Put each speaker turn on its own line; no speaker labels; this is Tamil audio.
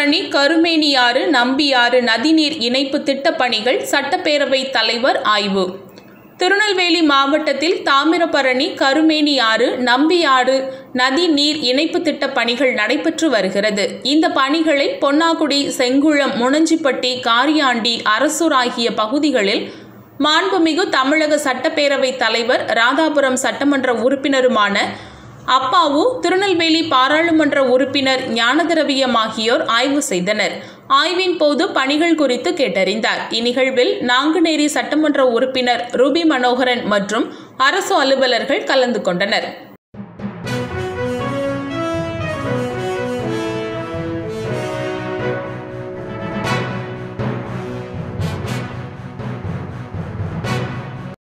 தாமிரபரணி கருமேனியாறு நம்பியாறு நதிநீர் இணைப்பு திட்டப் பணிகள் சட்டப்பேரவை தலைவர் ஆய்வு திருநெல்வேலி மாவட்டத்தில் தாமிரபரணி கருமேனியாறு நம்பியாறு நதி நீர் இணைப்பு திட்டப் பணிகள் நடைபெற்று வருகிறது இந்த பணிகளை பொன்னாக்குடி செங்குளம் முனஞ்சிப்பட்டி காரியாண்டி அரசூர் ஆகிய பகுதிகளில் மாண்புமிகு தமிழக சட்டப்பேரவைத் தலைவர் ராதாபுரம் சட்டமன்ற உறுப்பினருமான அப்பாவு திருநெல்வேலி பாராளுமன்ற உறுப்பினர் ஞானதிரவியம் ஆகியோர் ஆய்வு செய்தனர் ஆய்வின் போது பணிகள் குறித்து கேட்டறிந்தார் இந்நிகழ்வில் நாங்குநேரி சட்டமன்ற உறுப்பினர் ரூபி மனோகரன் மற்றும் அரசு அலுவலர்கள் கலந்து கொண்டனர்